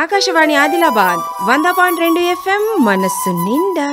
ఆకాశవాణి ఆదిలాబాద్ వంద పాయింట్ రెండు ఎఫ్ఎం మనస్సు నిండా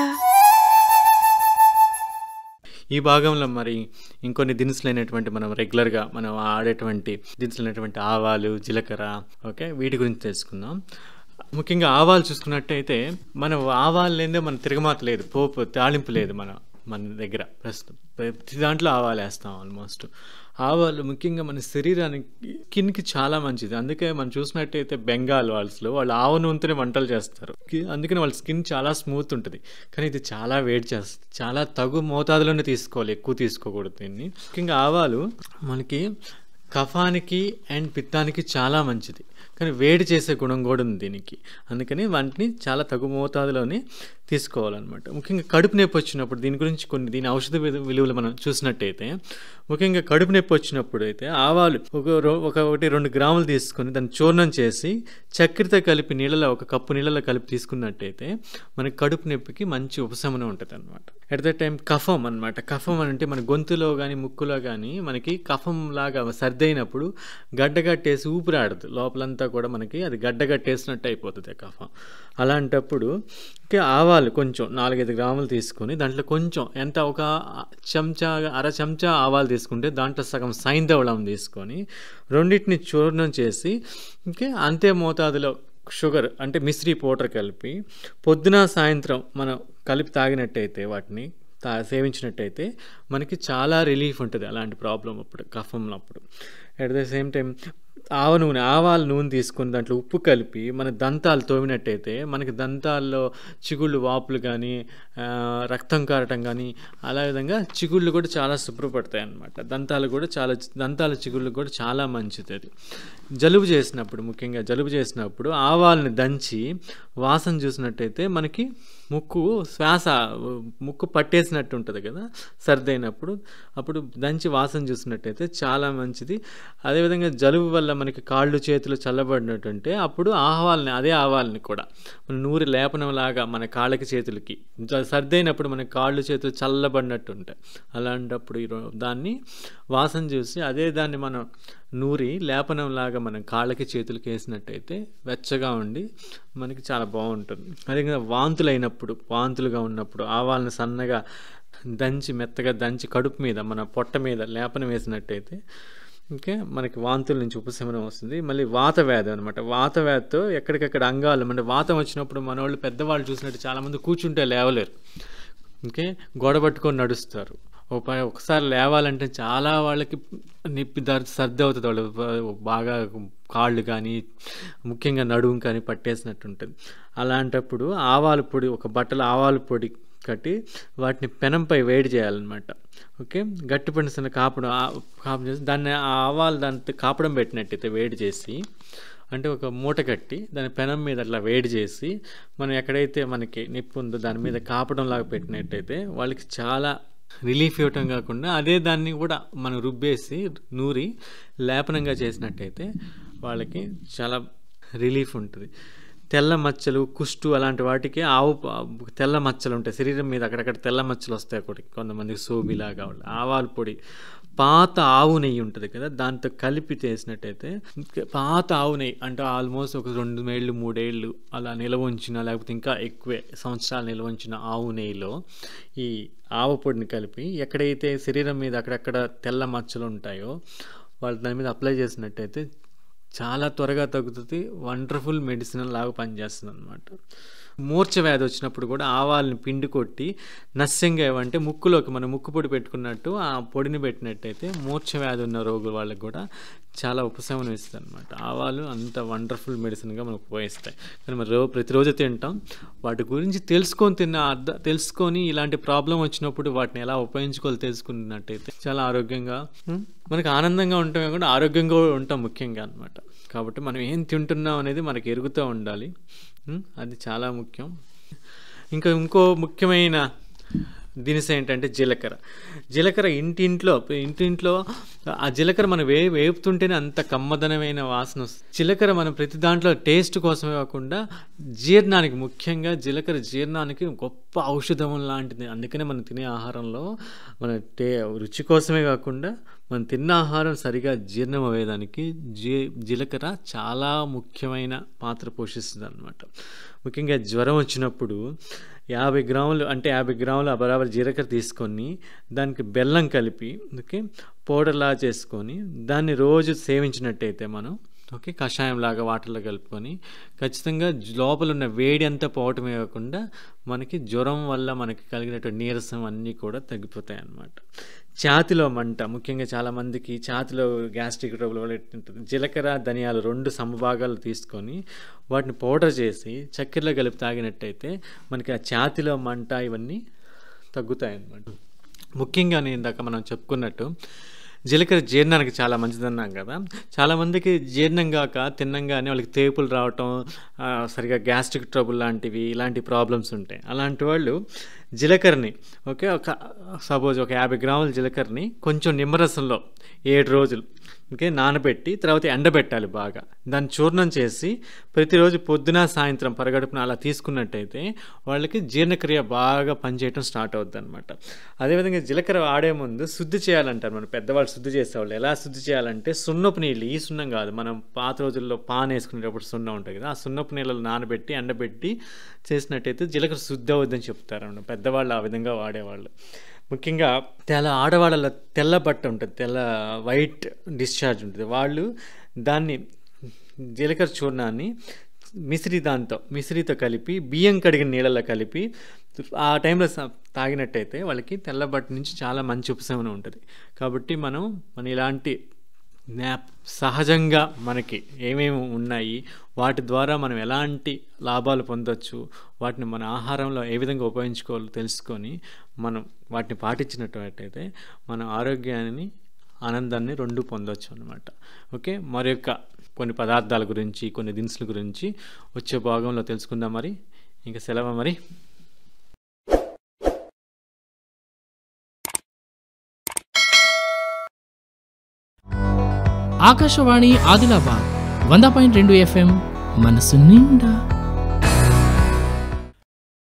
ఈ భాగంలో మరి ఇంకొన్ని దినుసులైనటువంటి మనం రెగ్యులర్గా మనం ఆడేటువంటి దినుసులైనటువంటి ఆవాలు జీలకర్ర ఓకే వీటి గురించి తెలుసుకుందాం ముఖ్యంగా ఆవాలు చూసుకున్నట్టయితే మనం ఆవాలు లేదే మన తిరగమాత లేదు పోపు తాళింపు లేదు మన మన దగ్గర ప్రస్తుతం ప్రతి దాంట్లో ఆవాలు వేస్తాం ఆల్మోస్ట్ ఆవాలు ముఖ్యంగా మన శరీరానికి స్కిన్కి చాలా మంచిది అందుకే మనం చూసినట్టయితే బెంగాల్ వాళ్ళలో వాళ్ళు ఆవ నూనెతోనే వంటలు చేస్తారు కి- అందుకని వాళ్ళ స్కిన్ చాలా స్మూత్ ఉంటుంది కానీ ఇది చాలా వేడి చేస్తుంది చాలా తగు మోతాదులోనే తీసుకోవాలి ఎక్కువ తీసుకోకూడదు దీన్ని ముఖ్యంగా ఆవాలు మనకి కఫానికి అండ్ పిత్తానికి చాలా మంచిది కానీ వేడి చేసే గుణం కూడా ఉంది దీనికి అందుకని వాటిని చాలా తగు మోతాదులోనే తీసుకోవాలన్నమాట ముఖ్యంగా కడుపు నొప్పి వచ్చినప్పుడు దీని గురించి కొన్ని దీని ఔషధ విలు- విలువలు మనం చూసినట్టయితే ముఖ్యంగా కడుపు నొప్పి వచ్చినప్పుడు అయితే ఆవాలు ఒక రో- ఒక ఒకటి రెండు గ్రాములు తీసుకొని దాన్ని చూర్ణం చేసి చక్కెరతో కలిపి నీళ్ళలో ఒక కప్పు నీళ్ళలో కలిపి తీసుకున్నట్టయితే మనకి కడుపు నొప్పికి మంచి ఉపశమనం ఉంటుంది అనమాట ఎట్ ద టైం కఫం అనమాట కఫం అని అంటే మన గొంతులో కానీ ముక్కులో కానీ మనకి కఫం లాగా సర్ది అయినప్పుడు గడ్డగట్టేసి ఊపిరాడదు లోపలంతా కూడా మనకి అది గడ్డగట్టేసినట్టు అయిపోతుంది ఆ కఫం అలాంటప్పుడు ఇంకా ఆవాలు కొంచెం నాలుగైదు గ్రాములు తీసుకొని దాంట్లో కొంచెం ఎంత ఒక చెంచా అర చెంచా ఆవాలు తీసుకుంటే దాంట్లో సగం సైంధవళం తీసుకొని రెండింటిని చూర్ణం చేసి ఇంకా అంతే మోతాదులో షుగర్ అంటే మిశ్రీ పౌడర్ కలిపి పొద్దున సాయంత్రం మనం కలిపి తాగినట్టయితే వాటిని తా సేవించినట్టయితే మనకి చాలా రిలీఫ్ ఉంటుంది అలాంటి ప్రాబ్లం అప్పుడు కఫంలో అప్పుడు అట్ ద సేమ్ టైం ఆవ నూనె ఆవాల నూనె తీసుకొని దాంట్లో ఉప్పు కలిపి మన దంతాలు తోమినట్టయితే మనకి దంతాల్లో చిగుళ్ళు వాపులు కానీ రక్తం కారటం కానీ అలా విధంగా చిగుళ్ళు కూడా చాలా శుభ్రపడతాయి అన్నమాట దంతాలు కూడా చాలా దంతాల చిగుళ్ళు కూడా చాలా మంచిది అది జలుబు చేసినప్పుడు ముఖ్యంగా జలుబు చేసినప్పుడు ఆవాలని దంచి వాసన చూసినట్టయితే మనకి ముక్కు శ్వాస ముక్కు పట్టేసినట్టు ఉంటుంది కదా సర్ది అయినప్పుడు అప్పుడు దంచి వాసన చూసినట్టయితే చాలా మంచిది అదేవిధంగా జలుబు వల్ల మనకి కాళ్ళు చేతులు చల్లబడినట్టు ఉంటే అప్పుడు ఆహ్వాలని అదే ఆవాలని కూడా మన నూరి లేపనం లాగా మన కాళ్ళకి చేతులకి జ- సర్ది అయినప్పుడు మన కాళ్ళు చేతులు చల్లబడినట్టు ఉంటాయి అలాంటప్పుడు ఈ రో- దాన్ని వాసన చూసి అదే దాన్ని మనం నూరి లేపనం లాగా మనం కాళ్ళకి చేతులకి వేసినట్టయితే వెచ్చగా ఉండి మనకి చాలా బాగుంటుంది అదేవిధంగా వాంతులు అయినప్పుడు వాంతులుగా ఉన్నప్పుడు ఆవాలను సన్నగా దంచి మెత్తగా దంచి కడుపు మీద మన పొట్ట మీద లేపనం వేసినట్టయితే ఇంకా మనకి వాంతుల నుంచి ఉపశమనం వస్తుంది మళ్ళీ వాత వ్యాధి అనమాట వాత వ్యాధితో ఎక్కడికక్కడ అంగాలు అంటే వాతం వచ్చినప్పుడు మన వాళ్ళు పెద్దవాళ్ళు చూసినట్టు చాలామంది కూర్చుంటే లేవలేరు ఇంకే గోడ పట్టుకొని నడుస్తారు ఒక ప- ఒకసారి లేవాలంటే చాలా వాళ్ళకి నొప్పి దర్ సర్ది అవుతుంది వాళ్ళు బ- బాగా కాళ్ళు కానీ ముఖ్యంగా నడుము కానీ పట్టేసినట్టు ఉంటుంది అలాంటప్పుడు ఆవాల పొడి ఒక బట్టలు ఆవాల పొడి కట్టి వాటిని పెనంపై వేడి చేయాలన్నమాట ఓకే గట్టి పడిన కాపడం ఆ- కాపడం చేసి దాన్ని ఆ ఆవాలు దాంతో కాపడం పెట్టినట్టయితే వేడి చేసి అంటే ఒక మూట కట్టి దాని పెనం మీద అట్లా వేడి చేసి మనం ఎక్కడైతే మనకి నొప్పి ఉందో దాని మీద కాపడం లాగా పెట్టినట్టయితే వాళ్ళకి చాలా రిలీఫ్ ఇవ్వటం కాకుండా అదే దాన్ని కూడా మనం రుబ్బేసి నూరి లేపనంగా చేసినట్టయితే వాళ్ళకి చాలా రిలీఫ్ ఉంటుంది తెల్ల మచ్చలు కుష్టు అలాంటి వాటికి ఆవు ప- తెల్ల మచ్చలు ఉంటాయి శరీరం మీద అక్కడక్కడ తెల్ల మచ్చలు వస్తాయి ఒకటి కొంతమందికి సోబిలాగా వాళ్ళు ఆవాల పొడి పాత ఆవు నెయ్యి ఉంటుంది కదా దాంతో కలిపి చేసినట్టయితే ఇంకా పాత ఆవు నెయ్యి అంటే ఆల్మోస్ట్ ఒక రెండు ఏళ్ళు మూడేళ్ళు అలా నిల్వ ఉంచిన లేకపోతే ఇంకా ఎక్కువే సంవత్సరాలు నిల్వ ఉంచిన ఆవు నెయ్యిలో ఈ ఆవు పొడిని కలిపి ఎక్కడైతే శరీరం మీద అక్కడక్కడ తెల్ల మచ్చలు ఉంటాయో వాళ్ళు దాని మీద అప్లై చేసినట్టయితే చాలా త్వరగా తగ్గుతుంది వండర్ఫుల్ మెడిసిన్ లాగా పనిచేస్తుంది అనమాట మూర్ఛ వ్యాధి వచ్చినప్పుడు కూడా ఆవాలని పిండి కొట్టి నస్యంగా అంటే ముక్కులోకి మనం ముక్కు పొడి పెట్టుకున్నట్టు ఆ పొడిని పెట్టినట్టయితే మూర్ఛ వ్యాధి ఉన్న రోగుల వాళ్ళకి కూడా చాలా ఉపశమనం ఇస్తుంది అనమాట ఆవాలు అంత వండర్ఫుల్ మెడిసిన్గా మనకు ఉపయోగిస్తాయి కానీ మరి రో ప్రతిరోజు తింటాం వాటి గురించి తెలుసుకొని తిన్న అర్థ తెలుసుకొని ఇలాంటి ప్రాబ్లం వచ్చినప్పుడు వాటిని ఎలా ఉపయోగించుకోవాలి తెలుసుకున్నట్టయితే చాలా ఆరోగ్యంగా ఉం, మనకి ఆనందంగా ఉంటామే కూడా ఆరోగ్యంగా కూడా ఉంటాం ముఖ్యంగా అనమాట కాబట్టి మనం ఏం తింటున్నాం అనేది మనకి ఎరుగుతూ ఉండాలి ఉం, అది చాలా ముఖ్యం ఇంకా ఇంకో ముఖ్యమైన దినుసు ఏంటంటే జీలకర్ర జీలకర్ర ఇంటింట్లో ఇంటింట్లో ఆ జీలకర్ర మనం వే వేపుతుంటేనే అంత కమ్మదనమైన వాసన వస్తుంది జీలకర్ర మనం ప్రతి దాంట్లో టేస్ట్ కోసమే కాకుండా జీర్ణానికి ముఖ్యంగా జీలకర్ర జీర్ణానికి గొప్ప ఔషధం లాంటిది అందుకనే మనం తినే ఆహారంలో మన టే రుచి కోసమే కాకుండా మనం తిన్న ఆహారం సరిగా జీర్ణం అయ్యేదానికి జీ జీలకర్ర చాలా ముఖ్యమైన పాత్ర పోషిస్తుంది అనమాట ముఖ్యంగా జ్వరం వచ్చినప్పుడు యాభై గ్రాములు అంటే యాభై గ్రాములు బరాబర్ జీలకర్ర తీసుకొని దానికి బెల్లం కలిపి ఓకే పౌడర్లా చేసుకొని దాన్ని రోజు సేవించినట్టయితే మనం ఓకే కషాయం లాగా వాటర్లో కలుపుకొని ఖచ్చితంగా జ- లోపల ఉన్న వేడి అంతా పోవటమే కాకుండా మనకి జ్వరం వల్ల మనకి కలిగినటువంటి నీరసం అన్నీ కూడా తగ్గిపోతాయి అన్నమాట ఛాతిలో మంట ముఖ్యంగా చాలామందికి ఛాతిలో గ్యాస్ట్రిక్ ట్రబుల్ వల్ల ఎట్టుంటుంది జీలకర్ర ధనియాలు రెండు సమభాగాలు తీసుకొని వాటిని పౌడర్ చేసి చక్కెరలో కలిపి తాగినట్టయితే మనకి ఆ ఛాతిలో మంట ఇవన్నీ తగ్గుతాయి అన్నమాట ముఖ్యంగా నేను ఇందాక మనం చెప్పుకున్నట్టు జీలకర్ర జీర్ణానికి చాలా మంచిదన్నాం కదా చాలామందికి జీర్ణం కాక తిన్నంగానే వాళ్ళకి తేపులు రావటం ఆ, సరిగా గ్యాస్ట్రిక్ ట్రబుల్ లాంటివి ఇలాంటి ప్రాబ్లమ్స్ ఉంటాయి అలాంటి వాళ్ళు జీలకర్రని ఓకే ఒక సపోజ్ ఒక యాభై గ్రాముల జీలకర్రని కొంచెం నిమ్మరసంలో ఏడు రోజులు ఓకే నానబెట్టి తర్వాత ఎండబెట్టాలి బాగా దాన్ని చూర్ణం చేసి ప్రతిరోజు పొద్దున సాయంత్రం పరగడుపున అలా తీసుకున్నట్టయితే వాళ్ళకి జీర్ణక్రియ బాగా పనిచేయటం స్టార్ట్ అవుద్ది అనమాట అదేవిధంగా జీలకర్ర ఆడే ముందు శుద్ధి చేయాలంటారు మన పెద్దవాళ్ళు శుద్ధి చేసేవాళ్ళు ఎలా శుద్ధి చేయాలంటే సున్నపు నీళ్ళు ఈ సున్నం కాదు మనం పాత రోజుల్లో పాన్ వేసుకునేటప్పుడు సున్నం ఉంటుంది కదా ఆ సున్నపు నీళ్ళలో నానబెట్టి ఎండబెట్టి చేసినట్టయితే జీలకర్ర శుద్ధి అవుద్దని చెప్తారు అన్నమాట. పెద్దవాళ్ళు ఆ విధంగా వాడేవాళ్ళు ముఖ్యంగా తెల్ల ఆడవాళ్ళలో తెల్ల బట్ట ఉంటుంది తెల్ల వైట్ డిశ్చార్జ్ ఉంటుంది వాళ్ళు దాన్ని జీలకర్ర చూర్ణాన్ని మిశ్రి దాంతో మిశ్రితో కలిపి బియ్యం కడిగిన నీళ్ళలో కలిపి ఆ టైంలో స- తాగినట్టయితే వాళ్ళకి తెల్లబట్ట నుంచి చాలా మంచి ఉపశమనం ఉంటుంది కాబట్టి మనం మన ఇలాంటి న్యాప్ సహజంగా మనకి ఏమేమి ఉన్నాయి వాటి ద్వారా మనం ఎలాంటి లాభాలు పొందొచ్చు వాటిని మన ఆహారంలో ఏ విధంగా ఉపయోగించుకోవాలో తెలుసుకొని మనం వాటిని పాటించినట్టయితే మన ఆరోగ్యాన్ని ఆనందాన్ని రెండు పొందొచ్చు అనమాట ఓకే మరి యొక్క కొన్ని పదార్థాల గురించి కొన్ని దినుసుల గురించి వచ్చే భాగంలో తెలుసుకుందాం మరి ఇంకా సెలవు మరి ఆకాశవాణి ఆదిలాబాద్ వంద పాయింట్ రెండు ఎఫ్ఎం మనసు నిండా